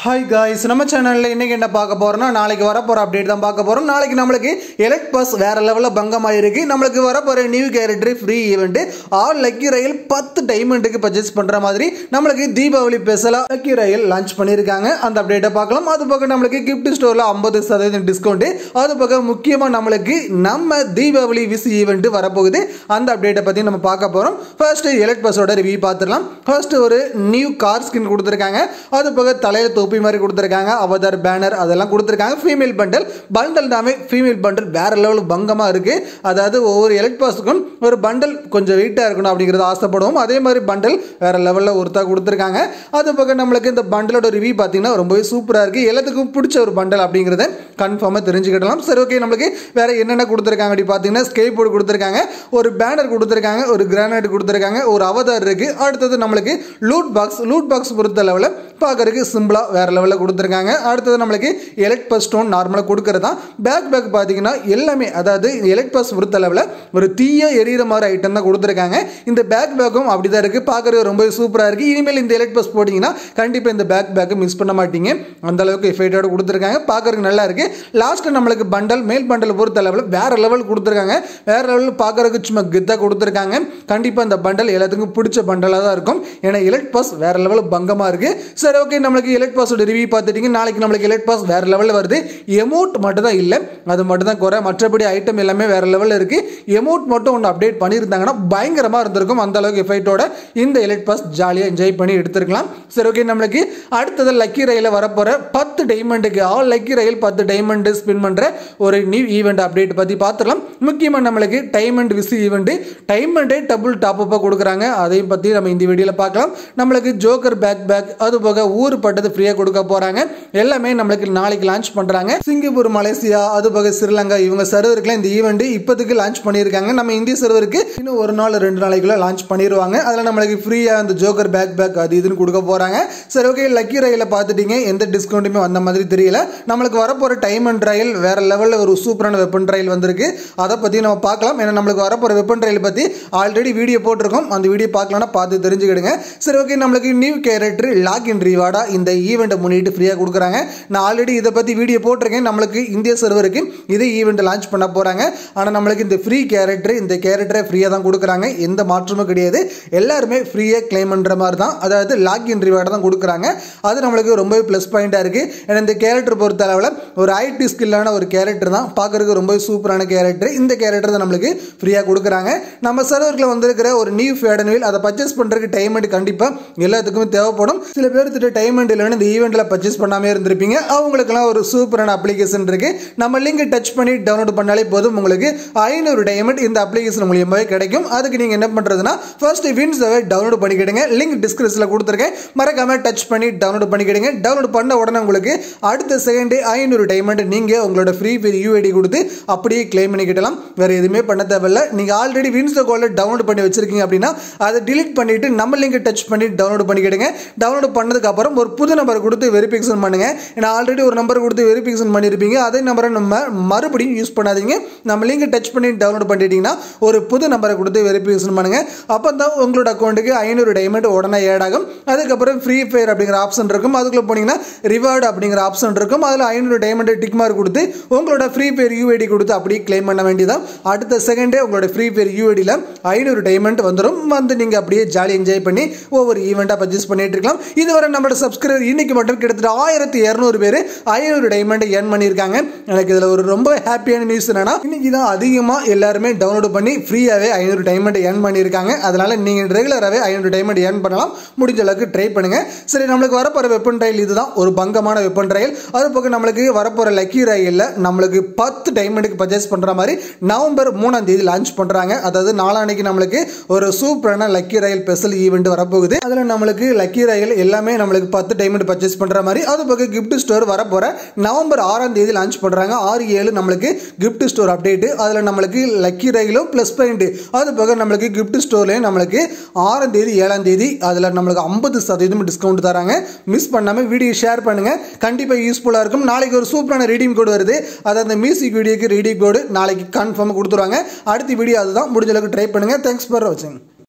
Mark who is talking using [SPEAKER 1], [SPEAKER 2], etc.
[SPEAKER 1] hi guys நம்ம சேனலில் இன்னைக்கு என்ன பார்க்க போறோம்னா நாளைக்கு வரப்போற அப்டேட் தான் பார்க்க போறோம் நாளைக்கு நம்மளுக்கு எலக்ட் பஸ் வேற லெவலில் பங்கமாக இருக்கு நம்மளுக்கு வரப்போற new character free event all lucky royale பத்து டைமண்டுக்கு பர்ச்சேஸ் பண்ற மாதிரி நம்மளுக்கு தீபாவளி ஸ்பெஷலாக லக்கி ரயில் லான்ச் பண்ணியிருக்காங்க அந்த அப்டேட்டை பார்க்கலாம் அது பக்கம் நம்மளுக்கு கிஃப்ட் ஸ்டோரில் ஐம்பது சதவீதம் டிஸ்கவுண்ட் அது பக்கம் முக்கியமாக நம்மளுக்கு நம்ம தீபாவளி விஸ் ஈவெண்ட் வரப்போகுது அந்த அப்டேட்டை பற்றி நம்ம பார்க்க போகிறோம் ஃபர்ஸ்ட் எலக்ட் பஸ்ஸோட ரிவ்யூ பார்த்துடலாம் ஃபர்ஸ்ட் ஒரு நியூ கார் ஸ்கின் கொடுத்துருக்காங்க அது போக தலையில் தொப்பி மாதிரி கொடுத்துருக்காங்க அவதார் பேனர் அதெல்லாம் கொடுத்துருக்காங்க ஃபீமேல் பண்டல் பண்டல் தாமே ஃபீமேல் பண்டல் வேற லெவல் பங்கமாக இருக்கு அதாவது ஒவ்வொரு எலக்ட் பாஸுக்கும் ஒரு பண்டல் கொஞ்சம் வெயிட்டாக இருக்கணும் அப்படிங்கிறது ஆசைப்படுவோம் அதே மாதிரி பண்டல் வேற லெவலில் ஒருத்தா கொடுத்துருக்காங்க அது போக நம்மளுக்கு இந்த பண்டலோட ரிவ்யூ பார்த்தீங்கன்னா ரொம்பவே சூப்பராக இருக்கு எல்லாத்துக்கும் பிடிச்ச ஒரு பண்டல் அப்படிங்கிறத கன்ஃபார்மாக தெரிஞ்சுக்கிடலாம் சரி ஓகே நம்மளுக்கு வேற என்னென்ன கொடுத்துருக்காங்க அப்படி பார்த்தீங்கன்னா ஸ்கேப் போர்டு கொடுத்துருக்காங்க ஒரு பேனர் கொடுத்துருக்காங்க ஒரு கிரானைட் கொடுத்துருக்காங்க ஒரு அவதார் இருக்கு அடுத்தது நம்மளுக்கு லூட் பாக்ஸ் லூட் பாக்ஸ் பொறுத்த லெவலில் பார்க்கறதுக்கு சிம்பிளாக வேற லெவலில் கொடுத்துருக்காங்க அடுத்தது நம்மளுக்கு எலக்ட் பஸ் ஸ்டோன் நார்மலாக கொடுக்கறது தான் பேக் பேக் பார்த்தீங்கன்னா எல்லாமே அதாவது எலக்ட் பஸ் பொறுத்த அளவில் ஒரு தீய எரியிற மாதிரி ஐட்டம் தான் கொடுத்துருக்காங்க இந்த பேக் பேக்கும் அப்படி தான் இருக்குது பார்க்கறது ரொம்ப சூப்பராக இருக்குது இனிமேல் இந்த எலக்ட் பஸ் போட்டிங்கன்னா கண்டிப்பாக இந்த பேக் பேக்கை மிஸ் பண்ண மாட்டீங்க அந்த அளவுக்கு எஃபெக்டோட கொடுத்துருக்காங்க பார்க்கறதுக்கு நல்லா இருக்குது லாஸ்ட்டு நம்மளுக்கு பண்டல் மேல் பண்டல் பொறுத்த அளவில் வேற லெவல் கொடுத்துருக்காங்க வேற லெவலில் பார்க்கறதுக்கு சும்மா கெத்தாக கொடுத்துருக்காங்க கண்டிப்பாக இந்த பண்டல் எல்லாத்துக்கும் பிடிச்ச பண்டலாக தான் இருக்கும் ஏன்னா எலக்ட் பாஸ் வேற லெவல் பங்கமாக இருக்குது சரி ஓகே நம்மளுக்கு எலக்ட் பாஸோட ரிவ்யூ பார்த்துட்டீங்க நாளைக்கு நம்மளுக்கு எலக்ட் பாஸ் வேற லெவலில் வருது எமௌண்ட் மட்டும் தான் இல்லை அது மட்டும் தான் குறை மற்றபடி ஐட்டம் எல்லாமே வேற லெவலில் இருக்குது எமௌண்ட் மட்டும் ஒன்று அப்டேட் பண்ணியிருந்தாங்கன்னா பயங்கரமாக இருந்திருக்கும் அந்த அளவுக்கு எஃபெக்டோட இந்த எலக்ட் பாஸ் ஜாலியாக என்ஜாய் பண்ணி எடுத்துருக்கலாம் சரி ஓகே நம்மளுக்கு அடுத்தது லக்கி ரயிலில் வரப்போகிற பத்து டைமண்டுக்கு ஆல் லக்கி ரயில் பத்து டைமண்டு ஸ்பின் பண்ணுற ஒரு நியூ ஈவெண்ட் அப்டேட் பற்றி பார்த்துடலாம் முக்கியமாக நம்மளுக்கு டைமண்ட் விசி ஈவெண்ட்டு டைமண்டே டபுள் டாப் அப்பாக கொடுக்குறாங்க அதையும் பற்றி நம்ம இந்த வீடியோவில் பார்க்கலாம் நம்மளுக்கு ஜோக்கர் பேக் பேக் அது போக ஊர் பட்டது ஃப்ரீயாக கொடுக்க போகிறாங்க எல்லாமே நம்மளுக்கு நாளைக்கு லான்ச் பண்ணுறாங்க சிங்கப்பூர் மலேசியா அது போக ஸ்ரீலங்கா இவங்க சர்வருக்குலாம் இந்த ஈவெண்ட் இப்போதைக்கு லான்ச் பண்ணியிருக்காங்க நம்ம இந்திய சர்வருக்கு இன்னும் ஒரு நாள் ரெண்டு நாளைக்குள்ள லான்ச் பண்ணிடுவாங்க அதில் நம்மளுக்கு ஃப்ரீயாக அந்த ஜோக்கர் பேக் பேக் அது இதுன்னு கொடுக்க போகிறாங்க சரி ஓகே லக்கி ரயில பார்த்துட்டீங்க எந்த டிஸ்கவுண்ட்டுமே வந்த மாதிரி தெரியல நம்மளுக்கு வரப்போகிற டைம் அண்ட் ரயில் வேற லெவலில் ஒரு சூப்பரான வெப்பன் ரயில் வந்திருக்கு அதை பற்றி நம்ம பார்க்கலாம் ஏன்னா நம்மளுக்கு வரப்போகிற வெப்பன் ரயில் பற்றி ஆல்ரெடி வீடியோ போட்டிருக்கோம் அந்த வீடியோ பார்க்கலாம்னா பார்த்து தெரிஞ்சுக்கிடுங்க சரி ஓகே நம்மளுக்கு நியூ கேரக்டர் லாக் இன் ரிவார்டா இந்த ஈவெண்ட்டை முன்னிட்டு ஃப்ரீயாக கொடுக்குறாங்க நான் ஆல்ரெடி இதை பற்றி வீடியோ போட்டிருக்கேன் நம்மளுக்கு இந்திய சர்வருக்கு இதே ஈவெண்ட் லான்ச் பண்ண போகிறாங்க ஆனால் நம்மளுக்கு இந்த ஃப்ரீ கேரக்டர் இந்த கேரக்டரை ஃப்ரீயாக தான் கொடுக்குறாங்க எந்த மாற்றமும் கிடையாது எல்லாருமே ஃப்ரீயாக கிளைம் பண்ணுற மாதிரி தான் அதாவது லாக் இன் ரிவார்டை தான் கொடுக்குறாங்க அது நம்மளுக்கு ரொம்பவே ப்ளஸ் பாயிண்ட்டாக இருக்குது ஏன்னா இந்த கேரக்டர் பொறுத்த அளவில் ஒரு ஐடி ஸ்கில்லான ஒரு கேரக்டர் தான் பார்க்குறதுக்கு ரொம்ப சூப்பரான கேரக்டர் இந்த கேரக்டர் தான் நம்மளுக்கு ஃப்ரீயாக கொடுக்குறாங்க நம்ம சர்வரில் வந்திருக்கிற ஒரு நியூ ஃபேடன் வீல் அதை பர்ச்சேஸ் பண்ணுறதுக்கு டைமண்ட் கண்டிப்பாக எல்லாத்துக்குமே தேவைப்படும் சில பேர் திட்ட டைமண்ட் இல்லைன்னு இந்த ஈவெண்ட்டில் பர்ச்சேஸ் பண்ணாமே இருந்திருப்பீங்க அவங்களுக்குலாம் ஒரு சூப்பரான அப்ளிகேஷன் இருக்குது நம்ம லிங்க் டச் பண்ணி டவுன்லோட் பண்ணாலே போதும் உங்களுக்கு ஐநூறு டைமண்ட் இந்த அப்ளிகேஷன் மூலியமாகவே கிடைக்கும் அதுக்கு நீங்கள் என்ன பண்ணுறதுன்னா ஃபர்ஸ்ட் வின்ஸை டவுன்லோட் பண்ணிக்கிடுங்க லிங்க் டிஸ்கிரிப்ஷனில் கொடுத்துருக்கேன் மறக்காம டச் பண்ணி டவுன்லோட் பண்ணிக்கிடுங்க டவுன்லோட் பண்ண உடனே உங்களுக்கு அடுத்த செகண்டு ஐநூறு டைமண்ட் நீங்கள் உங்களோட ஃப்ரீ ஃபீர் யூஐடி கொடுத்து அப்படியே கிளைம் பண்ணிக்கிடலாம் வேறு எதுவுமே பண்ண தேவையில்ல நீங்கள் ஆல்ரெடி வின்ஸ் கோலில் டவுன்லோட் பண்ணி வச்சிருக்கீங்க அப்படின்னா அதை டிலீட் பண்ணிட்டு நம்ம லிங்க் டச் பண்ணி டவுன்லோட் பண்ணிக்கிடுங்க டவுன்லோட் பண்ணதுக்கு அப்புறம் ஒரு புது நம்பர் கொடுத்து வெரிஃபிகேஷன் பண்ணுங்க ஏன்னா ஆல்ரெடி ஒரு நம்பர் கொடுத்து வெரிஃபிகேஷன் பண்ணியிருப்பீங்க அதே நம்பரை நம்ம மறுபடியும் யூஸ் பண்ணாதீங்க நம்ம லிங்க் டச் பண்ணி டவுன்லோட் பண்ணிட்டீங்கன்னா ஒரு புது நம்பரை கொடுத்து வெரிஃபிகேஷன் பண்ணுங்க அப்போ தான் உங்களோட அக்கௌண்ட்டுக்கு ஐநூறு டைமண்ட் உடனே ஆட் ஆகும் அதுக்கப்புறம் ஃப்ரீ ஃபயர் அப்படிங்கிற ஆப்ஷன் இருக்கும் அதுக்குள்ள போனீங்கன்னா ரிவார்டு அப்படிங்கிற ஆப்ஷன் இருக்கும் அதில் ஐநூறு டைமண்ட் டிக் மார்க் கொடுத்து உங்களோட ஃப்ரீ ஃபயர் யூஐடி கொடுத்து அப்படியே கிளைம் பண்ண வேண்டியதான் அடுத்த செகண்டே உங்களோட ஃப்ரீ ஃபயர் யூஐடியில் ஐநூறு டைமண்ட் வந்துடும் வந்து நீங்கள் அப்படியே ஜாலி என்ஜாய் பண்ணி ஒவ்வொரு ஈவெண்ட்டாக பர்ச்சேஸ் பண்ணிட்டு இருக்கலாம் இதுவரை நம்மளோட சப்ஸ்கிரைபர் இன்னைக்கு மட்டும் கிட்டத்தட்ட ஆயிரத்தி இரநூறு பேர் ஐநூறு டைமண்ட் ஏர்ன் பண்ணியிருக்காங்க எனக்கு இதில் ஒரு ரொம்ப ஹாப்பியான நியூஸ் என்னன்னா இன்னைக்கு தான் அதிகமாக எல்லாருமே டவுன்லோட் பண்ணி ஃப்ரீயாகவே ஐநூறு டைமண்ட் ஏர்ன் பண்ணியிருக்காங்க அதனால நீங்கள் ரெகுலராகவே ஐநூறு டைமண்ட் ஏர்ன் பண்ணலாம் முடிஞ்ச அளவுக்கு ட்ரை பண்ணுங்க சரி நம்மளுக்கு வரப்போகிற வெப்பன் ரயில் இதுதான் ஒரு பங்கமான வெப்பன் ரயில் அது போக நம்மளுக்கு வரப்போகிற லக்கி ரயிலில் நம்மளுக்கு பத்து டைமண்டுக்கு பர்ச்சேஸ் பண்ணுற மாதிரி நவம்பர் மூணாம் தேதி லான்ச் பண்ணுறாங்க அதாவது நாளான்னைக்கு நம்மளுக்கு ஒரு சூப்பரான லக்கி ரயில் ஸ்பெஷல் ஈவெண்ட் வரப்போகுது அதில் நம்மளுக்கு லக்கி ரயில் எல்லாமே நம்மளுக்கு பத்து டைமண்ட் பர்ச்சேஸ் பண்ணுற மாதிரி அது போக கிஃப்ட் ஸ்டோர் வரப்போகிற நவம்பர் ஆறாம் தேதி லான்ச் பண்ணுறாங்க ஆறு ஏழு நம்மளுக்கு கிஃப்ட் ஸ்டோர் அப்டேட்டு அதில் நம்மளுக்கு லக்கி ரயிலும் ப்ளஸ் பாயிண்ட் அது போக நம்மளுக்கு கிஃப்ட் ஸ்டோர்லேயும் நம்மளுக்கு ஆறாம் தேதி ஏழாம் தேதி அதில் நம்மளுக்கு ஐம்பது சதவீதம் டிஸ்கவுண்ட் தராங்க மிஸ் பண்ணாமல் வீடியோ ஷேர் பண்ணுங்கள் கண்டிப்பாக யூஸ்ஃபுல்லாக இருக்கும் நாளைக்கு ஒரு சூப்பரான ரீடிங் கோடு வருது அது அந்த மியூசிக் வீடியோக்கு ரீடிங் கோடு நாளைக்கு கன்ஃபார்மாக கொடுத்துருவாங்க அடுத்த வீடியோ அதுதான் முடிஞ்ச அளவுக்கு ட்ரை பண்ணுங்கள் தேங்க்ஸ் ஃபார் வாட்சிங்